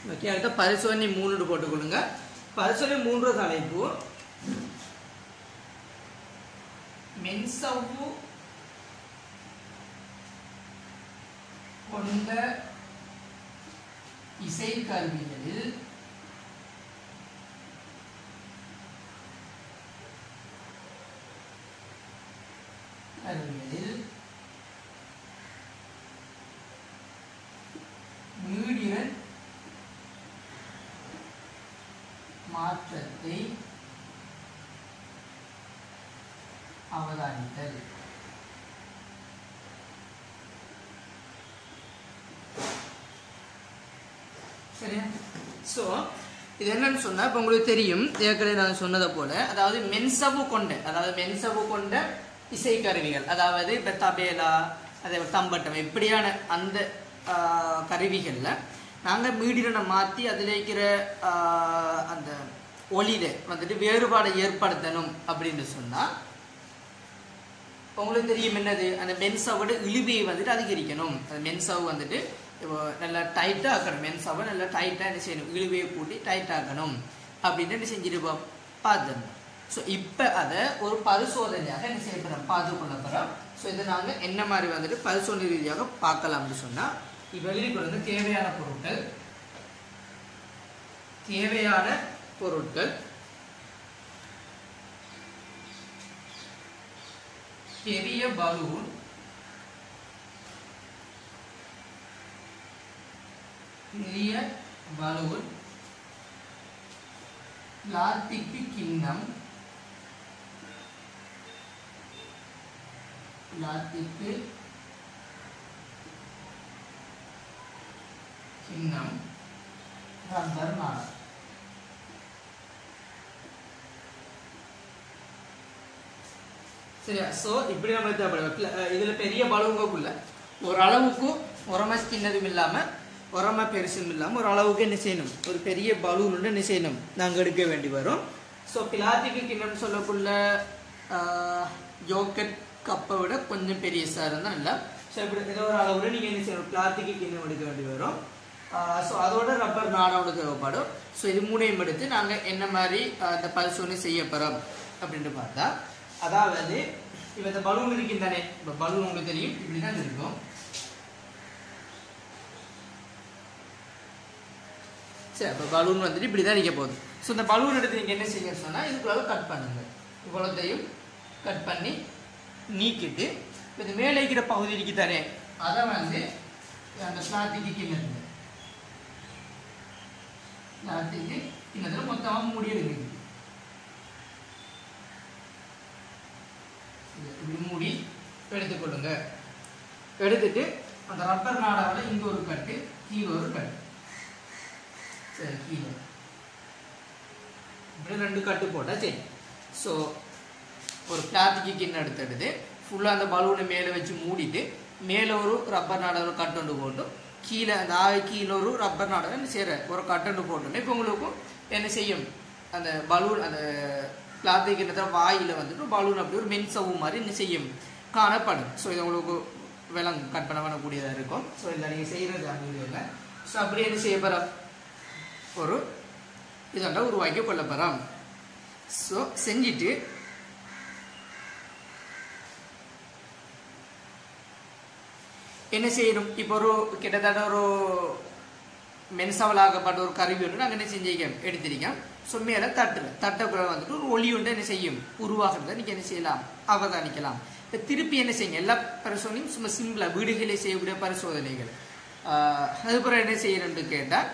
Okay அடுத்த பரிசோதனை மூணு போட்டுக்கொள்ளுங்க பரிசோதனை மூன்று தலைப்பு மென்சவ்வு கொண்ட இசைக்கருவிகளில் கருவிகளில் மீடியன் மாற்றத்தை அவதானித்தல் சரியா ஸோ இது என்னன்னு சொன்னா இப்போ உங்களுக்கு தெரியும் ஏற்கனவே நான் சொன்னதை போல அதாவது மென்சவு கொண்ட அதாவது மென்சவு கொண்ட இசைக்கருவிகள் அதாவது இப்போ தபேலா அதே போல தம்பட்டம் இப்படியான அந்த ஆஹ், கருவிகள்ல நாங்கள் மீடியனை மாற்றி அதில் இருக்கிற ஆஹ், அந்த ஒளியில வந்துட்டு வேறுபாடை ஏற்படுத்தணும் அப்படின்னு சொன்னா உங்களுக்கு தெரியும் என்னது அந்த மென்சாவோட இழுவையை வந்துட்டு அதிகரிக்கணும் அந்த மென்சாவை வந்துட்டு இப்போ நல்லா டைட்டாக ஆக்கணும் மென்சாவை நல்லா டைட்டாக என்ன செய்யணும் இழுவையை கூட்டி டைட் ஆக்கணும் அப்படின்னு என்ன செஞ்சிருப்போம் பார்த்துருந்தோம் ஸோ இப்போ அதை ஒரு பரிசோதனையாக என்ன செய்ய போகிறோம் பார்த்து கொள்ள போகிறோம் ஸோ இதை நாங்கள் என்ன மாதிரி வந்துட்டு பரிசோதனை ரீதியாக பார்க்கலாம் அப்படின்னு சொன்னால் இப்போ எழுதிக்கு வந்து தேவையான பொருட்கள் தேவையான பொருட்கள் பெரிய பலூன் பெரிய பலூன் பிளாஸ்டிக் கிண்ணம் பிளாஸ்டிக் கிண்ணம் ரப்பர் நாடா சரியா ஸோ இப்படி நம்ம தேவைப்படும் இதில் பெரிய பலூங்கக்குள்ள ஒரு அளவுக்கு உரம சின்னதும் இல்லாமல் உரம பெருசும் இல்லாமல் ஒரு அளவுக்கு என்ன செய்யணும் ஒரு பெரிய பலூன் ஒன்று என்ன செய்யணும் நாங்கள் எடுக்க வேண்டி வரும் ஸோ பிளாத்திக்கு கிண்ணம் சொல்லக்குள்ள ஜோக்கெட் கப்பை விட கொஞ்சம் பெரிய சார் இருந்தால் நல்லா ஸோ இப்படி ஏதோ ஒரு அளவில் நீங்கள் என்ன செய்யணும் பிளாத்திக்கு கிண்ணம் எடுக்க வேண்டி வரும் ஸோ அதோட ரப்பர் நாடோட தேவைப்படும் ஸோ இது மூணையும் எடுத்து நாங்கள் என்ன மாதிரி ஆஹ், இந்த பரிசோதனை செய்ய போகிறோம் அப்படின்ட்டு பார்த்தா அதாவது இப்போ இந்த பலூன் இருக்கும் தானே இப்போ பலூன் உங்களுக்கு தெரியும் இப்படி தான் இருக்கும் சரி இப்போ பலூன் வந்துட்டு இப்படி தான் இருக்க போகுது ஸோ இந்த பலூன் எடுத்து நீங்கள் என்ன செய்ய சொன்னால் இதுக்குள்ள கட் பண்ணுங்க இவ்வளோத்தையும் கட் பண்ணி நீக்கிட்டு இப்போ இது மேலே இருக்கிற பகுதி இருக்கு தானே அதை வந்து அந்த பிளாஸ்டிக்கு கிண்ணத்துல பிளாஸ்டிக்கு கிண்ணத்துல மொத்தமாக மூடி எடுக்குது இப்படி மூடி எடுத்துக்கொள்ளுங்க எடுத்துட்டு அந்த ரப்பர் நாடாவில் இங்க ஒரு கட்டு கீழே ஒரு கட்டு சரி கீழே இப்படி ரெண்டு கட்டு போட்டா சரி ஸோ ஒரு பிளாஸ்டிக் கிண்ணம் எடுத்துடுது ஃபுல்லாக அந்த பலூனை மேலே வச்சு மூடிட்டு மேலே ஒரு ரப்பர் நாடா ஒரு கட்டொண்டு போட்டு கீழே அந்த ஆய் கீழே ஒரு ரப்பர் நாடா என்ன செய்கிற ஒரு கட்டொண்டு போட்டோன்னே இப்போ உங்களுக்கும் என்ன செய்யும் அந்த பலூன் அந்த பிளாஸ்டிக் கிண்ணத்தை வாயில் வந்துட்டு பலூன் அப்படி ஒரு மென் சவ்வு மாதிரி என்ன செய்யும் காணப்படும் ஸோ இது உங்களுக்கு விலங்கு கற்பனை பண்ணக்கூடியதாக இருக்கும் ஸோ இதில் நீங்கள் செய்கிறது அந்த வீடியோவில் ஸோ அப்படியே என்ன செய்ய போகிறோம் ஒரு இதெல்லாம் உருவாக்கி கொள்ள போகிறோம் ஸோ செஞ்சுட்டு என்ன செய்யணும் இப்போ ஒரு கிட்டத்தட்ட ஒரு மென்சவலாகப்பட்ட ஒரு கருவி ஒன்று நாங்கள் என்ன செஞ்சிருக்கோம் எடுத்திருக்கோம் ஸோ மேலே தட்டுல தட்டக்குள்ள வந்துட்டு ஒரு ஒளி ஒன்று என்ன செய்யும் உருவாகிறத நீங்கள் என்ன செய்யலாம் அவதானிக்கலாம் இப்போ திருப்பி என்ன செய்யுங்க எல்லா பரிசோதனையும் சும்மா சிம்பிளாக வீடுகளே செய்யக்கூடிய பரிசோதனைகள் ஆஹ் அதுக்கப்புறம் என்ன செய்யணும்னு கேட்டால்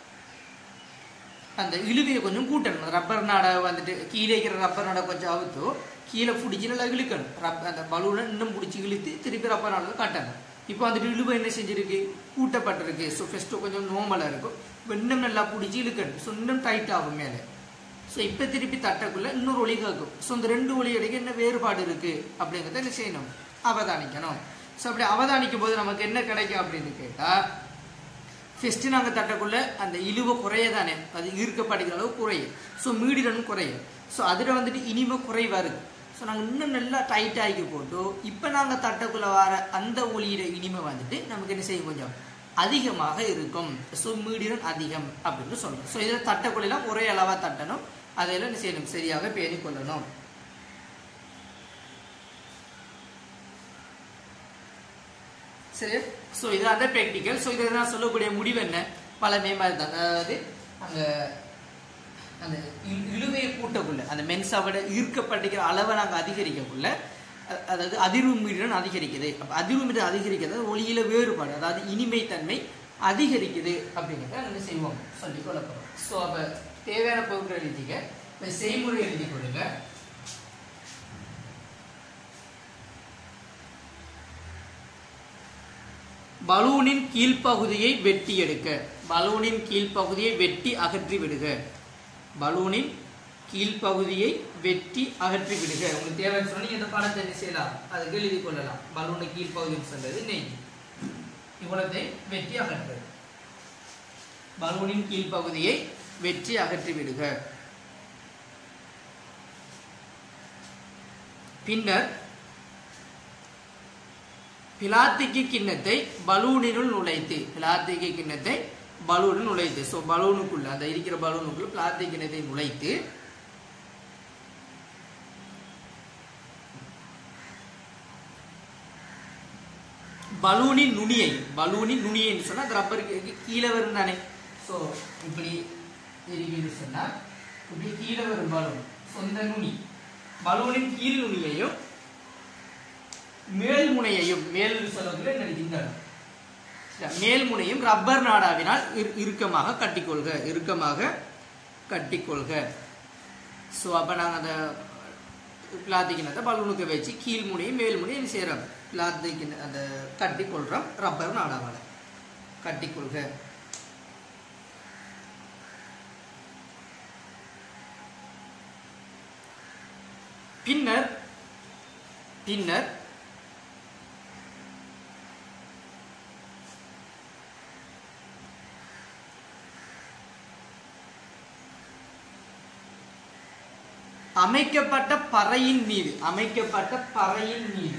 அந்த இழுவையை கொஞ்சம் கூட்டணும் ரப்பர் நாடை வந்துட்டு கீழே இருக்கிற ரப்பர் நாடை கொஞ்சம் அவுத்தோ கீழே பிடிச்சி நல்லா இழுக்கணும் ரப் அந்த பலூனை இன்னும் பிடிச்சி இழுத்து திருப்பி ரப்பர் நாடை கட்டணும் இப்போ வந்துட்டு இழுவை என்ன செஞ்சிருக்கு கூட்டப்பட்டிருக்கு ஸோ ஃபஸ்ட்டு கொஞ்சம் நோமலாக இருக்கும் இப்போ இன்னும் நல்லா பிடிச்சி இழுக்கணும் ஸோ இன்னும் டைட் ஆகும் மேலே ஸோ இப்போ திருப்பி தட்டக்குள்ள இன்னொரு ஒளி கேட்கும் ஸோ இந்த ரெண்டு ஒளி இடையே என்ன வேறுபாடு இருக்கு அப்படிங்கிறத என்ன செய்யணும் அவதானிக்கணும் ஸோ அப்படி அவதானிக்கும் போது நமக்கு என்ன கிடைக்கும் அப்படின்னு கேட்டால் ஃபஸ்ட்டு நாங்கள் தட்டக்குள்ள அந்த இழுவை குறைய தானே அது ஈர்க்கப்படுகிற அளவு குறையும் ஸோ மீடிரனும் குறையும் ஸோ அதில் வந்துட்டு இனிமை குறைவாக இருக்கு ஸோ நாங்கள் இன்னும் நல்லா டைட் ஆகி போட்டு இப்போ நாங்கள் தட்டக்குள்ள வர அந்த ஒளியிட இனிமை வந்துட்டு நமக்கு என்ன செய்யும் கொஞ்சம் அதிகமாக இருக்கும் ஸோ மீடியம் அதிகம் அப்படின்னு சொல்றோம் ஸோ இதில் தட்டக்குள்ளெல்லாம் ஒரே அளவாக தட்டணும் அதையெல்லாம் என்ன செய்யணும் சரியாக பேணி கொள்ளணும் சரி ஸோ இது அந்த ப்ராக்டிக்கல் ஸோ இதை நான் சொல்லக்கூடிய முடிவு என்ன பழமை மாதிரி தான் அதாவது அந்த அந்த இ- இழுவையை கூட்டக்குள்ள அந்த மென்சாவோட ஈர்க்கப்படுகிற அளவை நாங்கள் அதிகரிக்கக்குள்ள அ- அதாவது அதிர்வு மீடியம் அதிகரிக்குது அப்போ அதிர்வு மீடியம் அதிகரிக்கிறது ஒளியில வேறுபாடு அதாவது இனிமைத்தன்மை அதிகரிக்குது அப்படிங்கிறத நம்ம செய்வோம் சொல்லி கொள்ள போகிறோம் ஸோ அப்போ தேவையான பொருட்கள் எழுதிக்க இப்போ செய்முறை எழுதி கொடுங்க பலூனின் கீழ்ப்பகுதியை வெட்டி எடுக்க பலூனின் கீழ்ப்பகுதியை வெட்டி அகற்றி விடுக பலூனின் கீழ்ப்பகுதியை வெட்டி அகற்றி விடுக உங்களுக்கு தேவைன்னு சொன்னா நீங்க இந்த படத்தை என்ன செய்யலாம் அதுக்கு எழுதி கொள்ளலாம் பலூனு கீழ்ப்பகுதின்னு சொல்றது நெய் இவ்வளத்தை வெட்டி அகற்று பலூனின் கீழ்ப்பகுதியை வெட்டி அகற்றி விடுக பின்னர் பிளாத்திக்கு கிண்ணத்தை பலூனினுள் நுழைத்து பிளாத்திக்கு கிண்ணத்தை பலூனில் நுழைத்து ஸோ பலூனுக்குள்ள அந்த இருக்கிற பலூனுக்குள்ள பிளாத்திக் கிண்ணத்தை நுழைத்து பலூனின் நுனியை பலூனின் நுனியைன்னு சொன்னா அந்த ரப்பருக்கு கீழே வரும் தானே ஸோ இப்படி இருக்குன்னு சொன்னா இப்படி கீழே வரும் பலூன் சொந்த நுனி பலூனின் கீழ் நுனியையும் மேல்முனையையும் மேல் சொல்லக்கூடிய என்னது இந்த இடம். சரியா? மேல்முனையும் ரப்பர் நாடாவினால் இரு- இறுக்கமாக கட்டிக்கொள்க இறுக்கமாக கட்டிக்கொள்க ஸோ அப்போ நாங்கள் அந்த பிளாத்திக்கினத்தை பலூனுக்கு வச்சு கீழ் முனையும் மேல் முனையும் என்ன செய்கிறோம் பிளாத்திக்கின அந்த கட்டிக்கொள்கிறோம் ரப்பர் நாடாவால் கட்டிக்கொள்க பின்னர் பின்னர் அமைக்கப்பட்ட பறையின் மீது அமைக்கப்பட்ட பறையின் மீது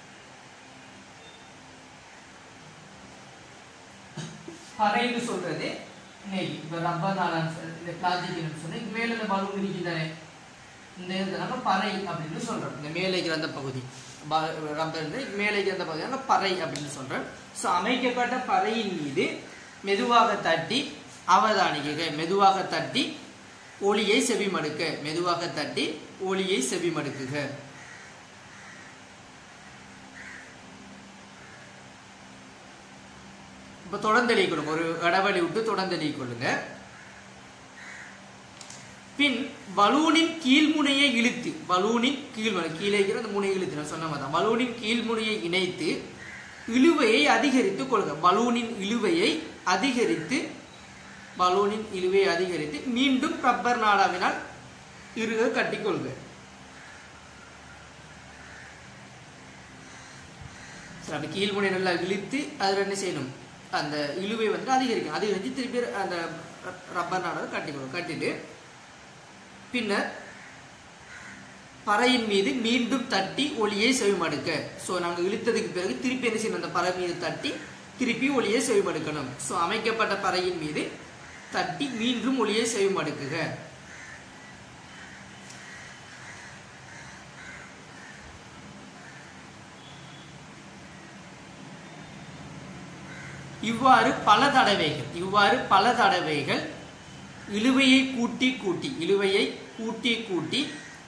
பறைன்னு சொல்றது நெய் இப்ப ரப்பர் நாளான்னு சொல்லி இந்த பிளாஸ்டிக் சொன்னா இது மேல இந்த பலூன் இருக்குதானே இந்த இது நம்ம பறை அப்படின்னு சொல்றோம் இந்த மேலே இருக்கிற அந்த பகுதி ப- ரப்பர் இருந்து மேலே இருக்கிற அந்த பகுதி நம்ம பறை அப்படின்னு சொல்றோம் ஸோ அமைக்கப்பட்ட பறையின் மீது மெதுவாக தட்டி அவதானிக்க மெதுவாக தட்டி ஒளியை செவிமடுக்க மெதுவாக தட்டி ஒளியை செவிமடுக்குக இப்ப தொடர்ந்து எழுதிக் கொள்ளுங்க ஒரு இடைவெளி விட்டு தொடர்ந்து எழுதிக் கொள்ளுங்க பின் பலூனின் கீழ்முனையை இழுத்து பலூனின் கீழ்முனை கீழே இருக்கிற அந்த முனையை இழுத்து நான் சொன்ன மாதிரி தான். பலூனின் கீழ்முனையை இணைத்து இழுவையை அதிகரித்து கொள்க பலூனின் இழுவையை அதிகரித்து பலூனின் இழுவையை அதிகரித்து மீண்டும் ரப்பர் நாடாவினால் இறுக கட்டிக்கொள்க சரி அப்படி கீழ்முனை நல்லா இழுத்து அதில் என்ன செய்யணும் அந்த இழுவை வந்து அதிகரிக்கும் அதிகரித்து திருப்பி அந்த ரப்பர் நாடாவை கட்டிக்கொள்ளும் கட்டிட்டு பின்னர் பறையின் மீது மீண்டும் தட்டி ஒளியை செவிமடுக்க ஸோ நாங்கள் இழுத்ததுக்கு பிறகு திருப்பி என்ன செய்யணும் அந்த பறை மீது தட்டி திருப்பி ஒளியை செவிமடுக்கணும் ஸோ அமைக்கப்பட்ட பறையின் மீது தட்டி மீண்டும் ஒளியை செவிமடுக்குக இவ்வாறு பல தடவைகள் இவ்வாறு பல தடவைகள் இழுவையை கூட்டி கூட்டி இழுவையை கூட்டி கூட்டி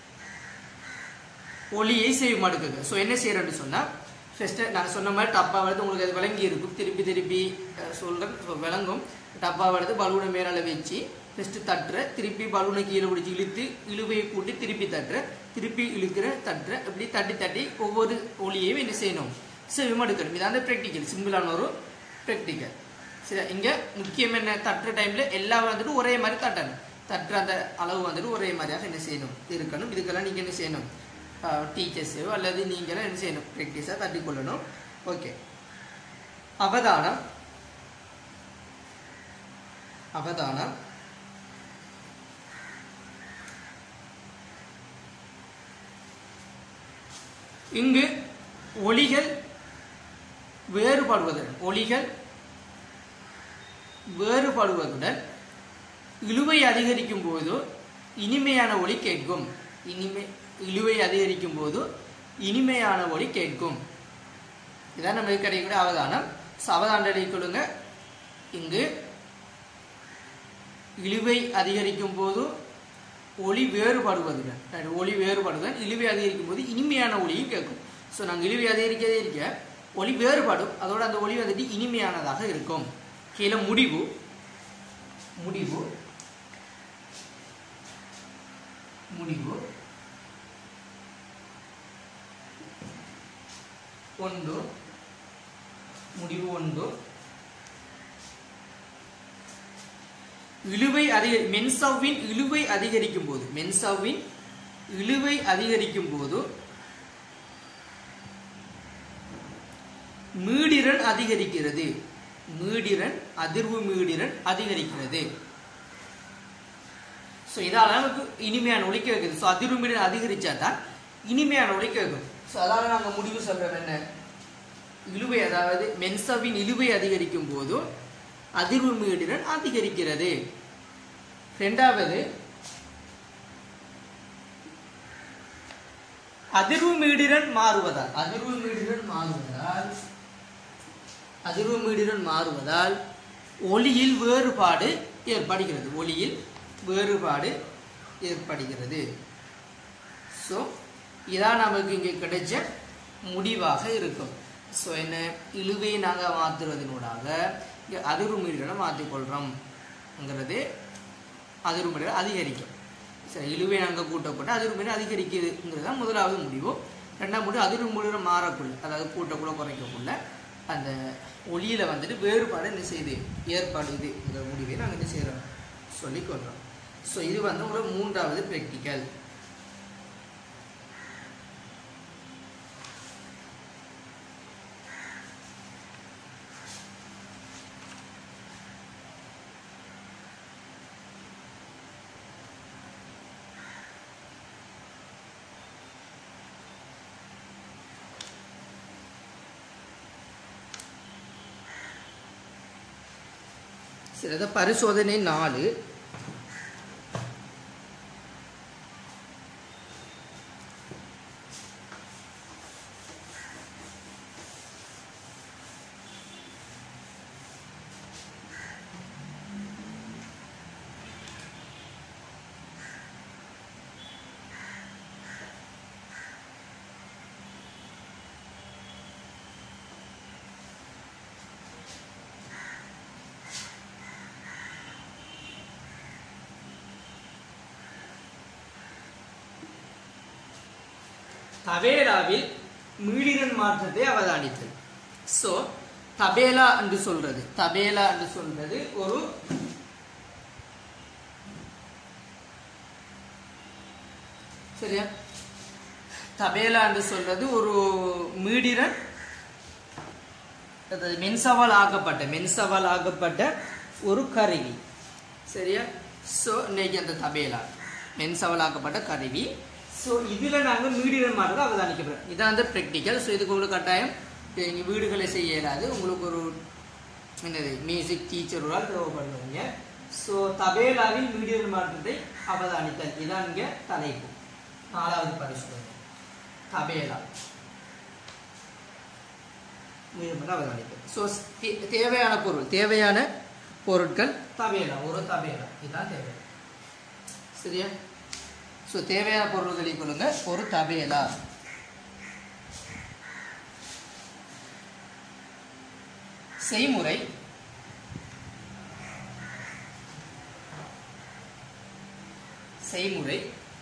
ஒளியை செவிமடுக்குங்க ஸோ என்ன செய்யறேன்னு சொன்னா ஃபர்ஸ்ட் நான் சொன்ன மாதிரி டப்பா எடுத்து உங்களுக்கு அது விளங்கி இருக்கும் திருப்பி திருப்பி அஹ், சொல்றேன் ஸோ விளங்கும் டப்பா எடுத்து பலூனை மேலால வச்சு ஃபர்ஸ்ட் தட்டுற திருப்பி பலூனை கீழே பிடிச்சி இழுத்து இழுவையை கூட்டி திருப்பி தட்டுற திருப்பி இழுக்கிற தட்டுற இப்படி தட்டி தட்டி ஒவ்வொரு ஒளியையும் என்ன செய்யணும் செவிமடுக்கணும் இதான் ப்ராக்டிக்கல் சிம்பிளான ஒரு ப்ராக்டிக்கல் சரி இங்க முக்கியம் என்ன தட்டுற டைம்ல எல்லாம் வந்துட்டு ஒரே மாதிரி தட்டணும் தட்டுற அந்த அளவு வந்துட்டு ஒரே மாதிரியாக என்ன செய்யணும் இருக்கணும் இதுக்கெல்லாம் நீங்க என்ன செய்யணும் டீச்சர்ஸோ அல்லது நீங்களும் என்ன செய்யணும் ப்ராக்டிஸாக தட்டி கொள்ளணும் ஓகே அவதானம் அவதானம் இங்கு ஒளிகள் வேறுபடுவது ஒளிகள் வேறுபடுவதுடன் இழுவை அதிகரிக்கும் போது இனிமையான ஒளி கேட்கும் இனிமை இழுவை அதிகரிக்கும் போது இனிமையான ஒளி கேட்கும் இதான் நமக்கு கிடைக்கக்கூடிய அவதானம் So, அவதானம் கொள்ளுங்க இங்கு இழுவை அதிகரிக்கும் போது ஒளி வேறுபடுவதுடன் right, ஒளி வேறுபடுவதுடன் இழுவை அதிகரிக்கும் போது இனிமையான ஒளியும் கேட்கும் ஸோ நாங்கள் இழுவை அதிகரிக்கவே இருக்க ஒளி வேறுபடும் அதோட அந்த ஒளி வந்துட்டு இனிமையானதாக இருக்கும் கீழே முடிவு முடிவு முடிவு ಒಂದು முடிவு ஒன்று இழுவை அதிக மென்சவ்வின் இழுவை அதிகரிக்கும் போது மென்சவ்வின் இழுவை அதிகரிக்கும் போது மீடிரன் அதிகரிக்கிறது மீடிரன் அதிர்வு மீடிரன் அதிகரிக்கிறது ஸோ இதால நமக்கு இனிமையான ஒலி கேட்குது ஸோ அதிர்வு மீடிரன் அதிகரிச்சா தான் இனிமையான ஒலி கேட்கும் ஸோ அதால நாங்கள் முடிவு சொல்றோம் என்ன இழுவை அதாவது மென்சவின் இழுவை அதிகரிக்கும் போது அதிர்வு மீடிரன் அதிகரிக்கிறது ரெண்டாவது அதிர்வு மீடிரன் மாறுவதால் அதிர்வு மீடிரன் மாறுவதால் அதிர்வு மீடிரன் மாறுவதால் ஒளியில் வேறுபாடு ஏற்படுகிறது ஒளியில் வேறுபாடு ஏற்படுகிறது ஸோ இதான் நமக்கு இங்கே கிடைச்ச முடிவாக இருக்கும் ஸோ என்ன இழுவை நாங்கள் மாற்றுறதுனூடாக இங்கே அதிர்வு மீடிரனை மாற்றிக்கொள்கிறோம்ங்கிறது அதிர்வு மீடிரன் அதிகரிக்கும் சரி இழுவை நாங்கள் கூட்டப்பட்டு அதிர்வு மீடிரன் அதிகரிக்குதுங்கிறது தான் முதலாவது முடிவு ரெண்டாம் முடிவு அதிர்வு மீடிரன் மாறக்குள்ள அதாவது கூட்டக்குள்ள குறைக்கக்குள்ள அந்த ஒளியில் வந்துட்டு வேறுபாடு என்ன செய்யுது ஏற்படுதுங்கிற முடிவை நாங்கள் என்ன செய்கிறோம் சொல்லிக் கொள்கிறோம் ஸோ இது வந்து ஒரு மூன்றாவது ப்ராக்டிக்கல் சரி அதான் பரிசோதனை நாலு தபேலாவில் மீளிரன் மாற்றத்தை அவதானித்தல் ஸோ தபேலா என்று சொல்றது தபேலா என்று சொல்றது ஒரு சரியா தபேலா என்று சொல்றது ஒரு மீடிரன் அதாவது மென்சவால் ஆக்கப்பட்ட மென்சவால் ஆக்கப்பட்ட ஒரு கருவி சரியா ஸோ இன்னைக்கு அந்த தபேலா மென்சவால் ஆக்கப்பட்ட கருவி ஸோ இதில் நாங்கள் மீடியன் மாற்றத்தை அவதானிக்கப்படுறோம் இதான் அந்த ப்ராக்டிக்கல் ஸோ இதுக்கு உங்களுக்கு கட்டாயம் நீங்கள் வீடுகளை செய்ய இயலாது உங்களுக்கு ஒரு என்னது மியூசிக் டீச்சர் ஒரு ஆள் தேவைப்படுறீங்க ஸோ தபேலாவில் மீடியன் மாற்றத்தை அவதானித்தல் இதான் இங்கே தலைப்பு நாலாவது பரிசோதனை தபேலா மீடியன் மாற்றம் அவதானித்தல் ஸோ தேவையான பொருள் தேவையான பொருட்கள் தபேலா ஒரு தபேலா இதுதான் தேவை சரியா ஸோ தேவையான பொருள்களை கொள்ளுங்க ஒரு தபேலா செய்முறை செய்முறை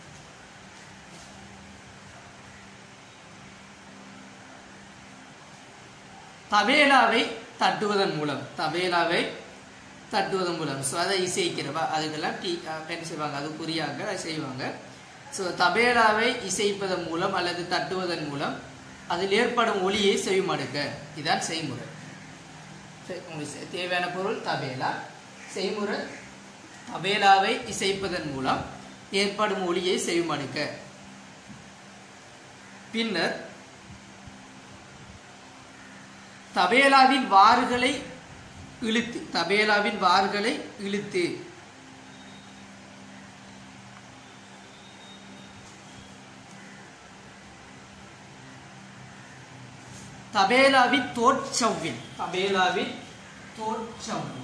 தபேலாவை தட்டுவதன் மூலம் தபேலாவை தட்டுவதன் மூலம் ஸோ அதை இசைக்கிறவா அதுக்கெல்லாம் டீ என்ன செய்வாங்க அது புரியாங்க அதை செய்வாங்க ஸோ தபேலாவை இசைப்பதன் மூலம் அல்லது தட்டுவதன் மூலம் அதில் ஏற்படும் ஒளியை செவிமடுக்க இதான் செய்முறை சரி, உங்களுக்கு தேவையான பொருள் தபேலா செய்முறை தபேலாவை இசைப்பதன் மூலம் ஏற்படும் ஒளியை செவிமடுக்க பின்னர் தபேலாவின் வாறுகளை இழுத்து தபேலாவின் வார்களை இழுத்து தபேலாவின் தோற்சவ்வில் தபேலாவின் தோற்சவ்வில்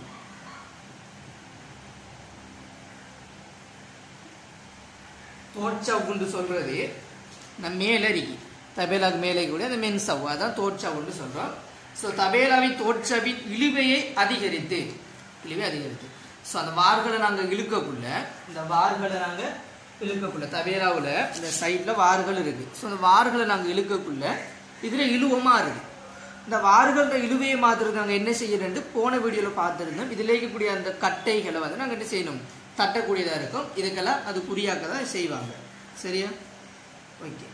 தோற்சவ்வுன்னு சொல்றது இந்த மேலரிக்கு தபேலாவுக்கு மேலே கூட அந்த மென் சவ் அதான் தோற்சவ்வுன்னு சொல்றோம் ஸோ தபேலாவின் தோற்றவின் இழுவையை அதிகரித்து இழுவை அதிகரித்து ஸோ அந்த வார்களை நாங்கள் இழுக்கக்குள்ள இந்த வார்களை நாங்கள் இழுக்கக்குள்ள தபேலாவில் இந்த சைடில் வார்கள் இருக்கு ஸோ அந்த வார்களை நாங்கள் இழுக்கக்குள்ள இதில் இழுவமாக இருக்கு இந்த வார்களோட இழுவையை மாத்திரம் நாங்கள் என்ன செய்யறோம்னு போன வீடியோவில் பார்த்துருந்தோம் இதில் இருக்கக்கூடிய அந்த கட்டைகளை வந்து நாங்கள் என்ன செய்யணும் தட்டக்கூடியதாக இருக்கும் இதுக்கெல்லாம் அது குறியாக்க தான் செய்வாங்க சரியா ஓகே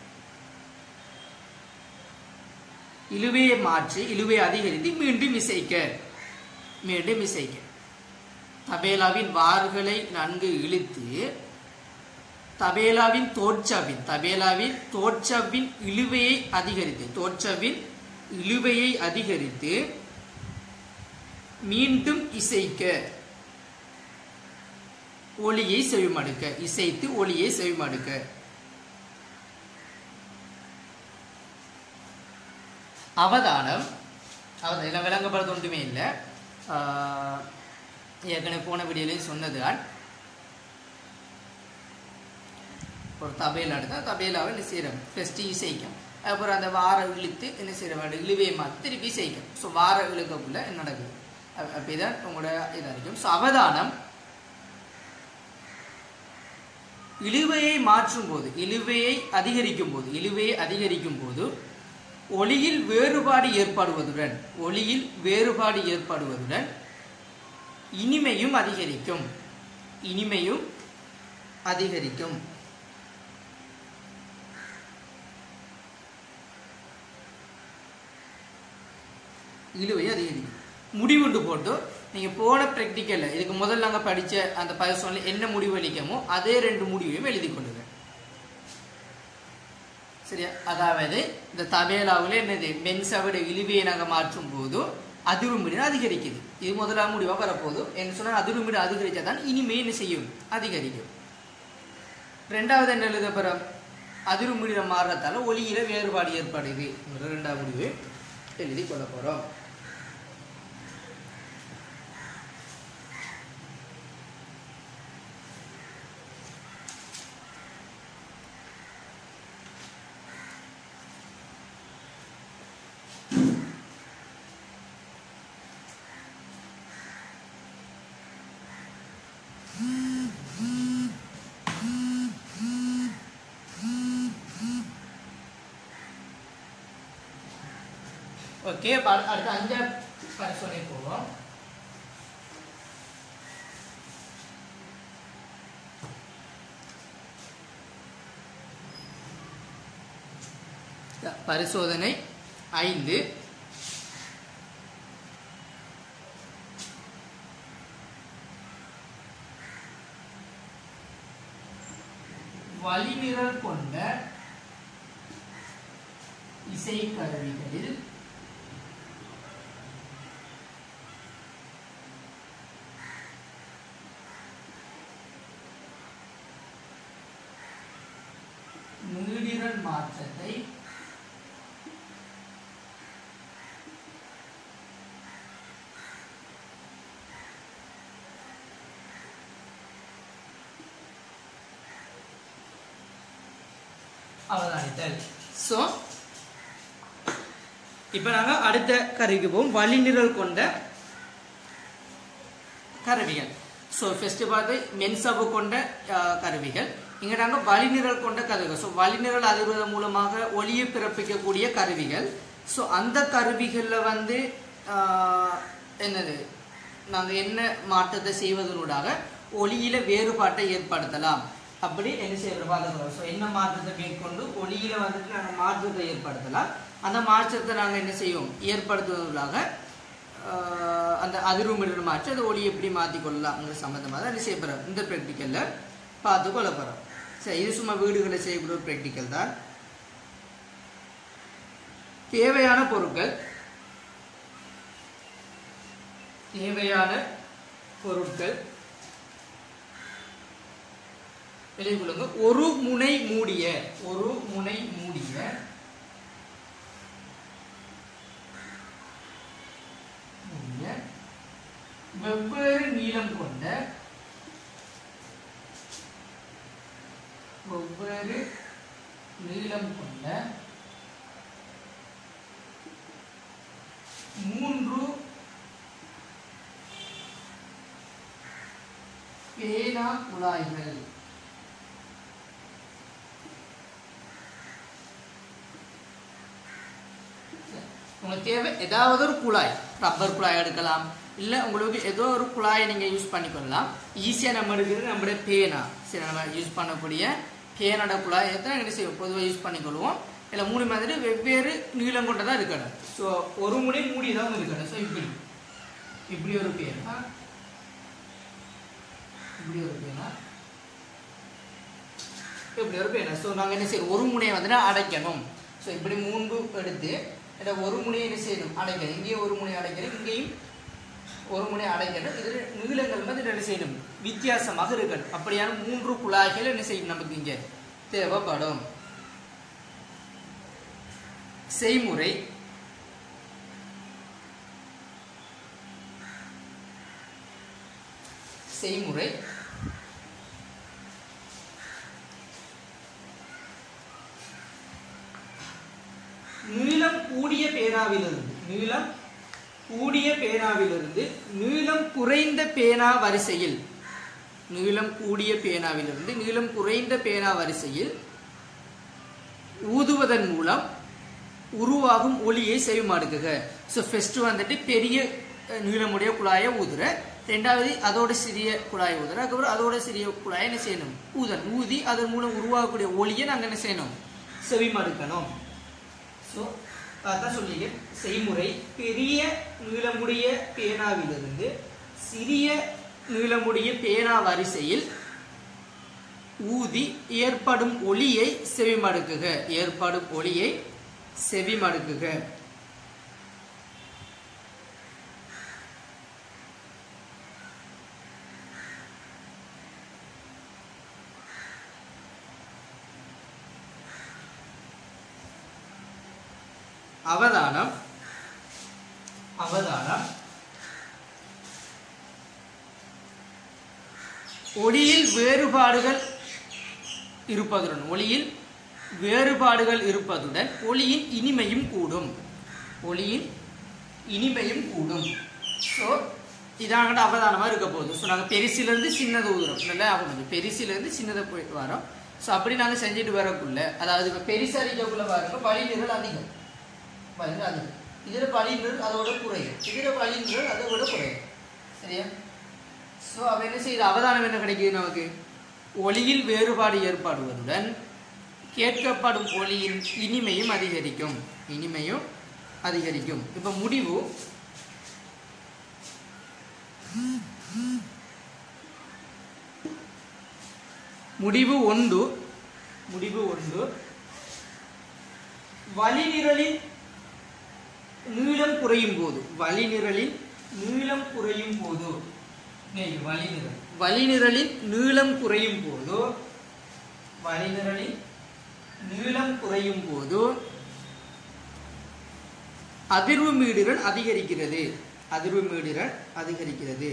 இழுவையை மாற்றி இழுவையை அதிகரித்து மீண்டும் இசைக்க மீண்டும் இசைக்க தபேலாவின் வார்களை நன்கு இழுத்து தபேலாவின் தோற்சவின் தபேலாவின் தோற்சவின் இழுவையை அதிகரித்து தோற்சவின் இழுவையை அதிகரித்து மீண்டும் இசைக்க ஒளியை செவிமடுக்க இசைத்து ஒளியை செவிமடுக்க அவதானம் அவதானம் எல்லாம் விளங்கப்படுறது ஒன்றுமே இல்லை ஆஹ், ஏற்கனவே போன வீடியோலையும் சொன்னதுதான் ஒரு தபையில் எடுத்தால் தபையிலாவை என்ன செய்கிறோம் ஃபஸ்ட்டு இசைக்கும் அப்புறம் அந்த வார இழுத்து என்ன செய்ய வேண்டும் இழுவையை மாற்றி திருப்பி இசைக்கும் ஸோ வார இழுக்கக்குள்ள என்ன நடக்குது அப்ப- அப்ப இதான் உங்களோட இதாக இருக்கும் ஸோ அவதானம் இழுவையை மாற்றும் போது இழுவையை அதிகரிக்கும் போது இழுவையை அதிகரிக்கும் போது ஒளியில் வேறுபாடு ஏற்படுவதுடன் ஒளியில் வேறுபாடு ஏற்படுவதுடன் இனிமையும் அதிகரிக்கும் இனிமையும் அதிகரிக்கும் இழுவை அதிகரிக்கும் முடிவுண்டு போட்டு நீங்க போன ப்ராக்டிக்கல்ல இதுக்கு முதல்ல நாங்க படிச்ச அந்த பரிசோனில் என்ன முடிவு அளிக்கமோ அதே ரெண்டு முடிவையும் எழுதி கொள்ளுங்க சரியா அதாவது இந்த தபேலாவில் என்னது மென்சவிட இழுவையை நாங்க மாற்றும் போது அதிர்வுமிடு அதிகரிக்குது இது முதலாம் முடிவா வரப்போகுது என்ன சொன்னா அதிர்வுமிடு அதிகரிச்சா தான் இனிமே என்ன செய்யும் அதிகரிக்கும் ரெண்டாவது என்ன எழுத போறோம் அதிர்வுமிடில மாறுறதால ஒளியில வேறுபாடு ஏற்படுது ரெண்டாவது முடிவு எழுதி கொள்ள போறோம் ஓகே அடுத்த அஞ்சா பரிசோதனை போவோம் பரிசோதனை ஐந்து வழிநிரல் கொண்ட இசைக்கருவிகளில் நீடிரல் மாற்றத்தை அவதானித்தல் ஸோ இப்போ நாங்கள் அடுத்த கருவிக்கு போவோம் வழிநிரல் கொண்ட கருவிகள் ஸோ ஃபர்ஸ்ட் பார்த்து மென்சவு கொண்ட அஹ், கருவிகள் இங்கே நாங்கள் வழிநிரல் கொண்ட கருவிகள் ஸோ வழிநிரல் அதிர்வதன் மூலமாக ஒளியை பிறப்பிக்கக்கூடிய கருவிகள் ஸோ அந்த கருவிகளில் வந்து அஹ், என்னது நாங்கள் என்ன மாற்றத்தை செய்வதனூடாக ஒளியில வேறுபாட்டை ஏற்படுத்தலாம் அப்படி என்ன செய்யறது பார்த்துக்கிறோம் ஸோ என்ன மாற்றத்தை மேற்கொண்டு ஒளியில வந்துட்டு நாங்கள் மாற்றத்தை ஏற்படுத்தலாம் அந்த மாற்றத்தை நாங்கள் என்ன செய்வோம் ஏற்படுத்துவதற்காக ஆஹ் அந்த அதிர்வுமிடல் மாற்றி அந்த ஒளி எப்படி மாற்றிக்கொள்ளலாம்ங்கிற சம்மந்தமாக தான் என்ன செய்ய போகிறோம் இந்த ப்ராக்டிக்கலில் பார்த்து கொள்ள போகிறோம் சரி இது சும்மா வீடுகளை செய்யக்கூடிய ஒரு ப்ராக்டிக்கல் தான் தேவையான பொருட்கள் தேவையான பொருட்கள் எழுதிக் கொள்ளுங்க ஒரு முனை மூடிய ஒரு முனை மூடிய மூடிய வெவ்வேறு நீளம் கொண்ட வெவ்வேறு நீளம் கொண்ட மூன்று பேனா குழாய்கள் உங்களுக்கு தேவை ஏதாவது ஒரு குழாய் ரப்பர் குழாய் எடுக்கலாம் இல்லை உங்களுக்கு ஏதோ ஒரு குழாயை நீங்கள் யூஸ் பண்ணிக்கொள்ளலாம் ஈஸியாக நம்ம எடுக்கிறது நம்மளுடைய பேனா சரி நம்ம யூஸ் பண்ணக்கூடிய பேனோட குழாய் தான் என்ன செய்வோம் பொதுவாக யூஸ் பண்ணிக்கொள்வோம் இல்லை மூணு மாதிரி வெவ்வேறு நீளம் கொண்டதாக இருக்கணும் ஸோ ஒரு முனை மூடி தான் இருக்கணும் ஸோ இப்படி இப்படி ஒரு பேனா இப்படி ஒரு பேனா இப்படி ஒரு பேனா ஸோ நாங்கள் என்ன செய்யணும் ஒரு முனையை வந்து அடைக்கணும் ஸோ இப்படி மூன்று எடுத்து இதை ஒரு முனையை என்ன செய்யணும் அடைக்கணும் இங்கேயும் ஒரு முனை அடைக்கணும் இங்கேயும் ஒரு முனை அடைக்கணும் இதில் நீளங்கள் வந்து என்ன செய்யணும் வித்தியாசமாக இருக்கணும் அப்படியான மூன்று குழாய்கள் என்ன செய்யணும் நமக்கு இங்கே தேவைப்படும் செய்முறை செய்முறை நீளம் கூடிய பேனாவிலிருந்து நீளம் கூடிய பேனாவிலிருந்து நீளம் குறைந்த பேனா வரிசையில் நீளம் கூடிய பேனாவிலிருந்து நீளம் குறைந்த பேனா வரிசையில் ஊதுவதன் மூலம் உருவாகும் ஒளியை செவிமாடுக்குக ஸோ ஃபர்ஸ்ட் வந்துட்டு பெரிய அஹ், நீளமுடைய குழாயை ஊதுற ரெண்டாவது அதோட சிறிய குழாயை ஊதுற அதுக்கப்புறம் அதோட சிறிய குழாயை என்ன செய்யணும் ஊதன் ஊதி அதன் மூலம் உருவாகக்கூடிய ஒளியை நாங்கள் என்ன செய்யணும் செவிமடுக்கணும் ஸோ அதான் சொல்லிங்க செய்முறை பெரிய நீளமுடைய பேனாவிலிருந்து சிறிய நீளமுடைய பேனா வரிசையில் ஊதி ஏற்படும் ஒளியை செவிமடுக்குக ஏற்படும் ஒளியை செவிமடுக்குக அவதானம் அவதானம் ஒளியில் வேறுபாடுகள் இருப்பதுடன் ஒளியில் வேறுபாடுகள் இருப்பதுடன் ஒளியின் இனிமையும் கூடும் ஒளியின் இனிமையும் கூடும் ஸோ இதாங்கிட்ட அவதானமாக இருக்க போகுது ஸோ நாங்கள் பெருசிலேருந்து சின்னது ஊதுறோம் நல்லா ஆகணும் பெருசிலேருந்து சின்னதை போயிட்டு வரோம் ஸோ அப்படி நாங்கள் செஞ்சுட்டு வரக்குள்ள அதாவது இப்போ பெருசரிக்கக்குள்ள பாருங்க வழி நிரல் அதிகம் பாருங்க அதிகம் இதில் வழி நிரல் அதோட குறையும் இதில் வழி நிரல் அதை விட குறையும் சரியா ஸோ அவ என்ன செய்யுது அவதானம் என்ன கிடைக்குது நமக்கு ஒளியில் வேறுபாடு ஏற்படுவதுடன் கேட்கப்படும் ஒளியின் இனிமையும் அதிகரிக்கும் இனிமையும் அதிகரிக்கும் இப்போ முடிவு முடிவு ஒன்று முடிவு ஒன்று வழிநிரலின் நீளம் குறையும் போது வழிநிரலின் நீளம் குறையும் போது நெய் வழிநிரல் வழிநிரலின் நீளம் குறையும் போது வழிநிரலின் நீளம் குறையும் போது அதிர்வு மீடுகள் அதிகரிக்கிறது அதிர்வு மீடுகள் அதிகரிக்கிறது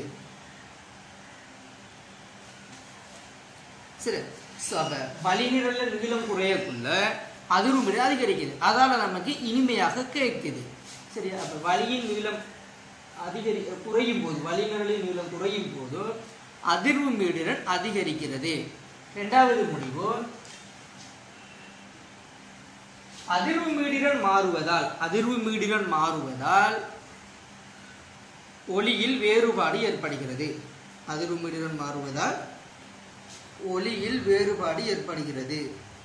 சரி ஸோ அப்போ வழிநிரல்ல நீளம் குறையக்குள்ள அதிர்வு மீடு அதிகரிக்குது அதால நமக்கு இனிமையாக கேட்குது சரியா அப்போ வலியின் நீளம் அதிகரி குறையும் போது வழிநிரலின் நீளம் குறையும் போது அதிர்வு மீடுகள் அதிகரிக்கிறது இரண்டாவது முடிவு அதிர்வு மீடுகள் மாறுவதால் அதிர்வு மீடுகள் மாறுவதால் ஒளியில் வேறுபாடு ஏற்படுகிறது அதிர்வு மீடுகள் மாறுவதால் ஒளியில் வேறுபாடு ஏற்படுகிறது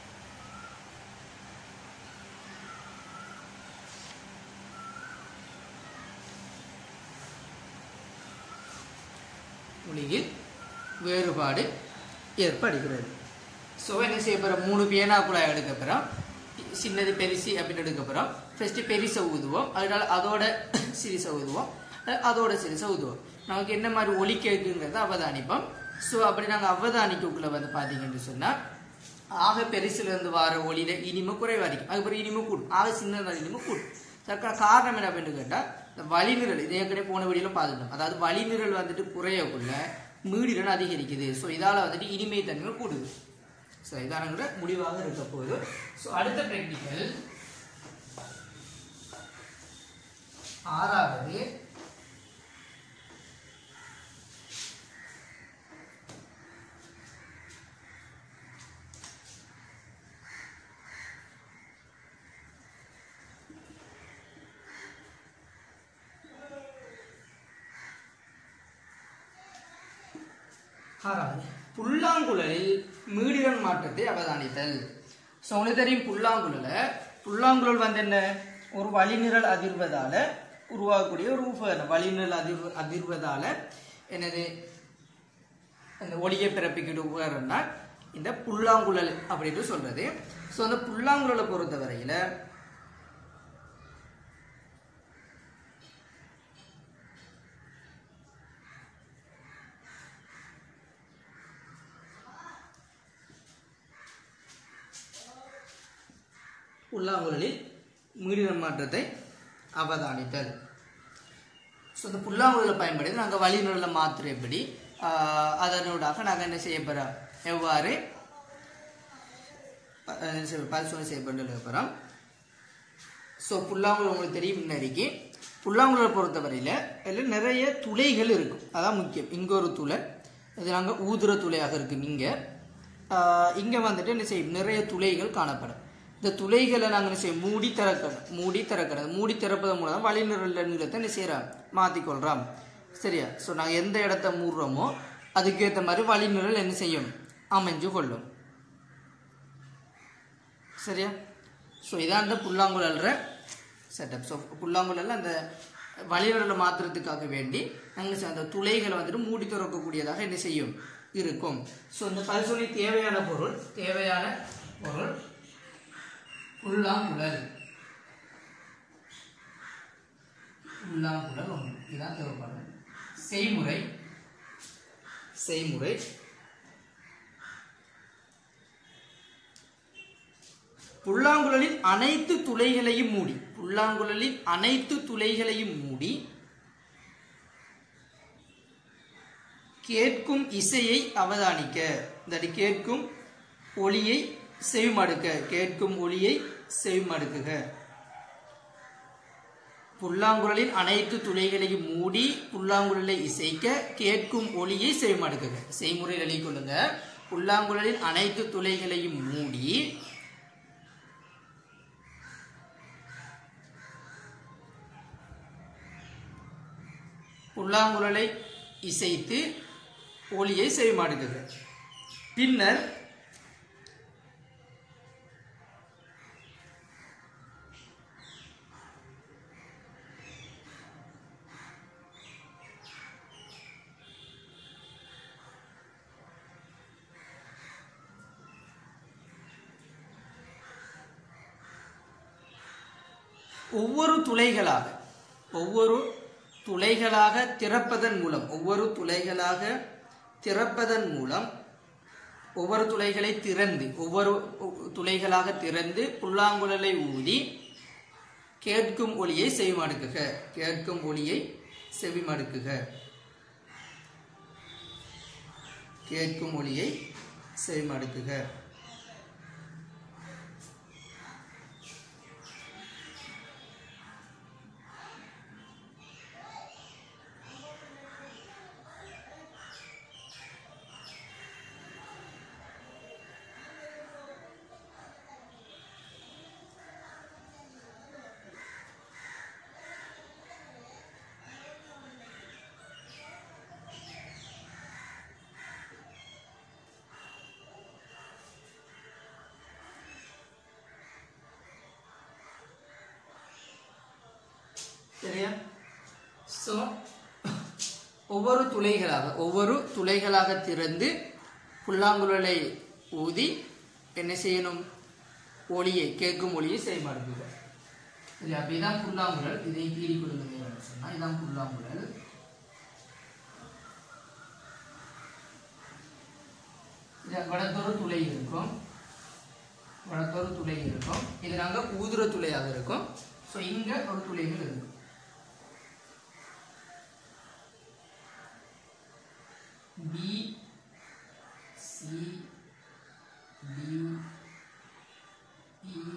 ஒளியில் வேறுபாடு ஏற்படுகிறது ஸோ என்ன செய்ய போகிறோம் மூணு பேனா குழாய் எடுக்க போகிறோம் சின்னது பெருசு அப்படின்னு எடுக்க போகிறோம் ஃபஸ்ட்டு பெருசை ஊதுவோம் அதனால அதோட சிறிசை ஊதுவோம் அஹ் அதோட சரி சவுதுவோம் நமக்கு என்ன மாதிரி ஒலி கேட்குங்கிறத அவதானிப்போம் ஸோ அப்படி நாங்கள் அவதானிக்கக்குள்ள வந்து பார்த்தீங்கன்னு சொன்னால் ஆக பெருசுல இருந்து வர ஒளியில இனிமை குறைவா இருக்கும் அதுக்கப்புறம் இனிமை கூடும் ஆக சின்னதாக இனிமை கூடும் அதுக்கான காரணம் என்ன அப்படின்னு கேட்டால் இந்த வழிநிரல் இது ஏற்கனவே போன வழியில பார்த்துட்டோம் அதாவது வழிநிரல் வந்துட்டு குறையக்குள்ள மீடிரன் அதிகரிக்குது ஸோ இதால வந்துட்டு இனிமை தன்மைகள் கூடுது ஸோ இதானங்கிற முடிவாக இருக்க போகுது ஸோ அடுத்த ப்ராக்டிக்கல் ஆறாவது ஆறாவது புல்லாங்குழலில் மீடிரன் மாற்றத்தை அவதானித்தல் ஸோ உங்களுக்கு தெரியும் புல்லாங்குழல புல்லாங்குழல் வந்து என்ன ஒரு வழிநிரல் அதிர்வதால உருவாகக்கூடிய ஒரு உபகரணம் வழிநிரல் அதிர்வு அதிர்வதால என்னது அந்த ஒளியை பிறப்பிக்கிற உபகரணம்னா இந்த புல்லாங்குழல் அப்படின்னு சொல்றது ஸோ அந்த புல்லாங்குழலை பொறுத்த வரையில புல்லாங்குழலில் மீடின மாற்றத்தை அவதானித்தல் ஸோ இந்த புல்லாங்குழலை பயன்படுத்தி நாங்கள் வழிநிரலை மாற்றுற எப்படி ஆஹ் அதனூடாக நாங்கள் என்ன செய்ய போகிறோம் எவ்வாறு ப- என்ன செய்ய- பரிசோதனை செய்யப்பட்டு போகிறோம் ஸோ புல்லாங்குழல் உங்களுக்கு தெரியும் முன்னாடிக்கு புல்லாங்குழலை பொறுத்தவரையில் இதில் நிறைய துளைகள் இருக்கும் அதான் முக்கியம் இங்கே ஒரு துளை இது நாங்கள் ஊதுற துளையாக இருக்கும் இங்கே இங்கே வந்துட்டு என்ன செய்யும் நிறைய துளைகள் காணப்படும் இந்த துளைகளை நாங்கள் என்ன செய்யும் மூடி திறக்கணும் மூடி திறக்கணும் மூடி திறப்பதன் மூலம் வழிநிரல் நீளத்தை என்ன செய்கிறோம் மாற்றிக்கொள்கிறோம் சரியா ஸோ நாங்கள் எந்த இடத்த மூடுறோமோ அதுக்கேற்ற மாதிரி வழிநிரல் என்ன செய்யும் அமைஞ்சு கொள்ளும் சரியா ஸோ இதான் அந்த புல்லாங்குழல்ற செட்டப் ஸோ புல்லாங்குழல் அந்த வழிநிரலை மாற்றுறதுக்காக வேண்டி நாங்கள் அந்த துளைகளை வந்துட்டு மூடி திறக்கக்கூடியதாக என்ன செய்யும் இருக்கும் ஸோ இந்த பரிசோதனை தேவையான பொருள் தேவையான பொருள் புல்லாங்குழல் புல்லாங்குழல் ஒன்று இதுதான் தேவைப்படும் செய்முறை செய்முறை புல்லாங்குழலின் அனைத்து துளைகளையும் மூடி புல்லாங்குழலின் அனைத்து துளைகளையும் மூடி கேட்கும் இசையை அவதானிக்க இந்த கேட்கும் ஒளியை செவிமடுக்க கேட்கும் ஒளியை செவிமடுக்குக புல்லாங்குழலின் அனைத்து துளைகளையும் மூடி புல்லாங்குழலை இசைக்க கேட்கும் ஒளியை செவிமடுக்குக செய்முறையில் எழுதிக் கொள்ளுங்க புல்லாங்குழலின் அனைத்து துளைகளையும் மூடி புல்லாங்குழலை இசைத்து ஒளியை செவிமாடுகிறது பின்னர் ஒவ்வொரு துளைகளாக ஒவ்வொரு துளைகளாக திறப்பதன் மூலம் ஒவ்வொரு துளைகளாக திறப்பதன் மூலம் ஒவ்வொரு துளைகளை திறந்து ஒவ்வொரு துளைகளாக திறந்து புல்லாங்குழலை ஊதி கேட்கும் ஒளியை செவிமடுக்குக கேட்கும் ஒளியை செவிமடுக்குக கேட்கும் ஒளியை செவிமடுக்குக சரியா ஸோ ஒவ்வொரு துளைகளாக ஒவ்வொரு துளைகளாக திறந்து புல்லாங்குழலை ஊதி என்ன செய்யணும் ஒளியை கேட்கும் ஒளியை செய்யமாடுங்க சரி அப்போ இதான் புல்லாங்குழல் இதை கீறி கொடுங்க சொன்னா இதான் புல்லாங்குழல் இது வடத்தொரு துளை இருக்கும் வடத்தொரு துளை இருக்கும் இது நாங்கள் ஊதுற துளையாக இருக்கும் ஸோ இங்கே ஒரு துளைகள் இருக்கும் B C D E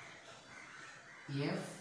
F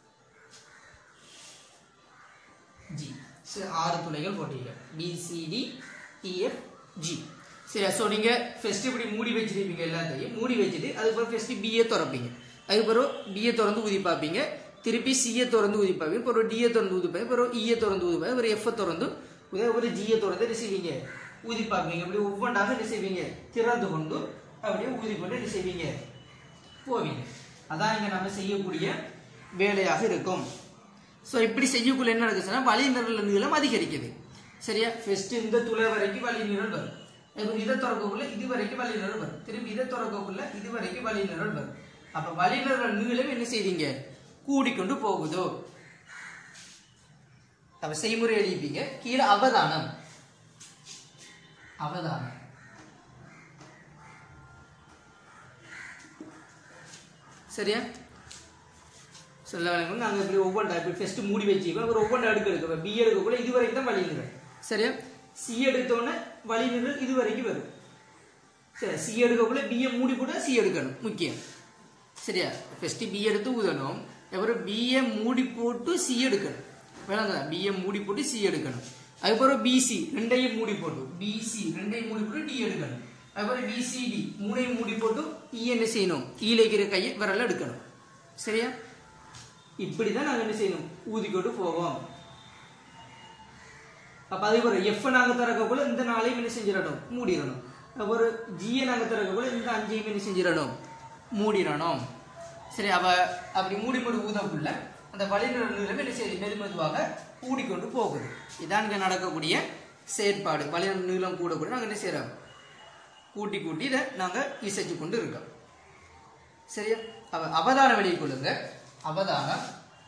G சரி ஆறு துளைகள் போட்டீங்க பிசிடி இஎஃப் ஜி சரி ஸோ நீங்கள் ஃபஸ்ட்டு இப்படி மூடி வச்சிருப்பீங்க எல்லாத்தையும் மூடி வச்சுட்டு அதுக்கப்புறம் ஃபஸ்ட்டு பிஏ திறப்பீங்க அதுக்கப்புறம் பிஏ திறந்து ஊதி பார்ப்பீங்க திருப்பி சிஏ திறந்து ஊதி பார்ப்பீங்க அப்புறம் டிஏ திறந்து ஊதி பார்ப்பீங்க அப்புறம் இஏ திறந்து ஊதி பார்ப்பீங்க அப்புறம் எஃப்ஐ திறந்து ஊதி ஒரு ஜிஏ திறந்து என்ன செய்வீங்க ஊதி பார்ப்பீங்க இப்படி ஒவ்வொன்றாக என்ன செய்வீங்க திறந்து கொண்டு அப்படியே ஊதி கொண்டு என்ன செய்வீங்க போவீங்க அதான் இங்கே நம்ம செய்யக்கூடிய வேலையாக இருக்கும் ஸோ இப்படி செய்யக்குள்ள என்ன நடக்குதுன்னா வழி நிரல் நீளம் அதிகரிக்குது சரியா ஃபர்ஸ்ட் இந்த துளை வரைக்கும் வழி நிரல் வரும் இப்போ இதை திறக்கக்குள்ள இது வரைக்கும் வழி நிரல் வரும் திரும்பி இதை திறக்கக்குள்ள இது வரைக்கும் வழி நிரல் வரும் அப்ப வழி நிரல் நீளம் என்ன செய்வீங்க கூடிக்கொண்டு போகுதோ அப்ப செய்முறை எழுதிப்பீங்க கீழே அவதானம் அவதானம் சரியா சொல்ல வேணும் நாங்கள் இப்படி ஒவ்வொன்றா இப்படி ஃபஸ்ட்டு மூடி வச்சுக்கோம் அப்புறம் ஒவ்வொன்றா அடுக்கு எடுக்க பி எடுக்கக்குள்ள இது வரைக்கும் தான் வழி நிரல் சரியா சி எடுத்தோடனே வழி நிரல் இது வரைக்கும் வரும் சரி சி எடுக்கக்குள்ள பிஏ மூடி போட்டு சி எடுக்கணும் முக்கியம் சரியா ஃபஸ்ட்டு பி எடுத்து ஊதணும் அப்புறம் பிஏ மூடி போட்டு சி எடுக்கணும் வேணாங்க பிஏ மூடி போட்டு சி எடுக்கணும் அதுக்கப்புறம் பிசி ரெண்டையும் மூடி போட்டு பிசி ரெண்டையும் மூடி போட்டு டி எடுக்கணும் அதுக்கப்புறம் பிசிடி மூணையும் மூடி போட்டு இ என்ன செய்யணும் ஈல இருக்கிற கையை விரல எடுக்கணும் சரியா இப்படிதான் நாங்க என்ன செய்யணும் ஊதிக்கொண்டு போவோம் அப்ப அதே போல எஃப் நாங்க திறக்கக்குள்ள இந்த நாளையும் என்ன செஞ்சிடணும் மூடிடணும் ஒரு ஜியை நாங்க திறக்கக்குள்ள இந்த அஞ்சையும் என்ன செஞ்சிடணும் மூடிடணும் சரி அவ அப்படி மூடி மூடி ஊதக்குள்ள அந்த வழிநிலை நீளம் என்ன செய்யுது மெது மெதுவாக கூடிக்கொண்டு போகுது இதான் இங்க நடக்கக்கூடிய செயற்பாடு வழிநிலை நீளம் கூட கூட நாங்க என்ன செய்யறோம் கூட்டி கூட்டி இதை நாங்க இசைச்சு கொண்டு இருக்கோம் சரியா அவ அவதானம் வெளியே கொள்ளுங்க அவதானம்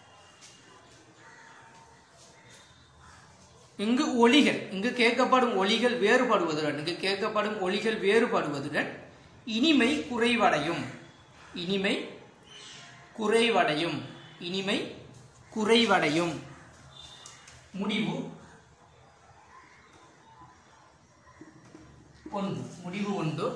இங்கு ஒலிகள் இங்கு கேட்கப்படும் ஒலிகள் வேறுபடுவதுடன் இங்கு கேட்கப்படும் ஒலிகள் வேறுபடுவதுடன் இனிமை குறைவடையும் இனிமை குறைவடையும் இனிமை குறைவடையும் முடிவு ஒன்று முடிவு ஒன்று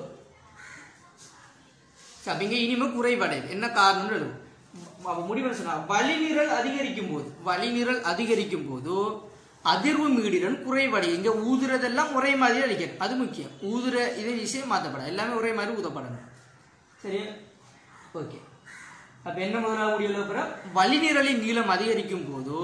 அப்ப இங்க இனிமே குறைவடையுது என்ன காரணம்னு எழுதும் அவ முடிவு சொன்னா வழிநிரல் அதிகரிக்கும் போது வழிநிரல் அதிகரிக்கும் போது அதிர்வு மீடிரன் குறைவடையும் இங்க ஊதுறதெல்லாம் ஒரே மாதிரி அடிக்கணும் அது முக்கியம் ஊதுற இதே விஷயம் மாற்றப்படாது எல்லாமே ஒரே மாதிரி ஊதப்படணும் சரியா ஓகே அப்ப என்ன முதலாக முடியல அப்புறம் வழிநிரலின் நீளம் அதிகரிக்கும் போது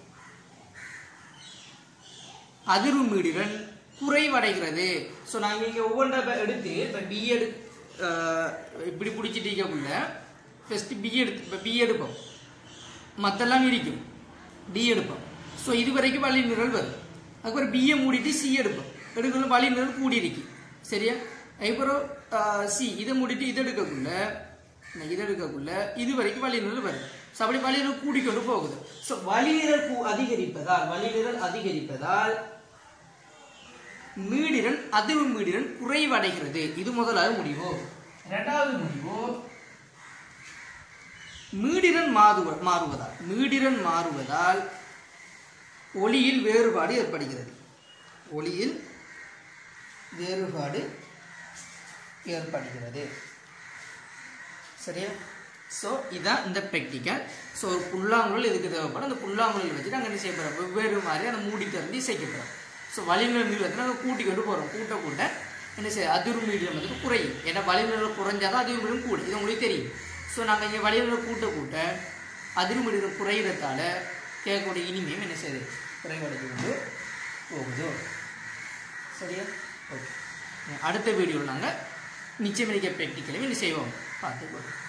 அதிர்வு மீடிரன் குறைவடைகிறது ஸோ நாங்கள் இங்கே ஒவ்வொன்றா இப்ப எடுத்து இப்போ பிஎட் இப்படி பிடிச்சிட்டீங்கக்குள்ள ஃபஸ்ட்டு பி எடுத்து இப்போ பி எடுப்போம் மற்றெல்லாம் இருக்கும் டி எடுப்போம் ஸோ இது வரைக்கும் வழி நிரல் வரும் அதுக்கப்புறம் பிஏ மூடிட்டு சி எடுப்போம் எடுக்கணும் வழி நிரல் கூடி இருக்கு சரியா அதுக்கப்புறம் சி இதை மூடிட்டு இதை எடுக்கக்குள்ள நான் இதை எடுக்கக்குள்ள இது வரைக்கும் வழி நிரல் வரும் ஸோ அப்படி வழி நிரல் கூடிக்கொண்டு போகுது ஸோ வழி நிரல் கூ- அதிகரிப்பதால் வழி நிரல் அதிகரிப்பதால் மீடிரன் அதிர்வு மீடிரன் குறைவடைகிறது இது முதலாவது முடிவு இரண்டாவது முடிவு மீடிரன் மாறுவ மாறுவதால் மீடிரன் மாறுவதால் ஒளியில் வேறுபாடு ஏற்படுகிறது ஒளியில் வேறுபாடு ஏற்படுகிறது சரியா ஸோ இதான் இந்த ப்ராக்டிக்கல் ஸோ ஒரு புல்லாங்குழல் இதுக்கு தேவைப்படும் அந்த புல்லாங்குழல் வச்சுட்டு அங்கே என்ன செய்ய போகிறோம் வெவ்வேறு மாதிரி அந்த மூடி திறந்து இசைக்கப்படுறோம் ஸோ வலிநிலை நீளத்தை நாங்கள் கூட்டி கொண்டு போகிறோம் கூட்ட கூட்ட என்ன செய்ய அதிர்வு மீடியம் வந்து குறையும் ஏன்னா வலிநிலை குறைஞ்சாதான் அதிர்வு மீடியம் கூடும் இது உங்களுக்கு தெரியும் ஸோ நாங்கள் இங்கே வலிநிலை கூட்ட கூட்ட அதிர்வு மீடியம் குறையிறதால கேட்கக்கூடிய இனிமையும் என்ன செய்யுது குறைவடைந்து கொண்டு போகுது சரியா ஓகே அடுத்த வீடியோவில் நாங்கள் நிச்சயமளிக்க ப்ராக்டிக்கலையும் என்ன செய்வோம் பார்த்துக்கொள்வோம்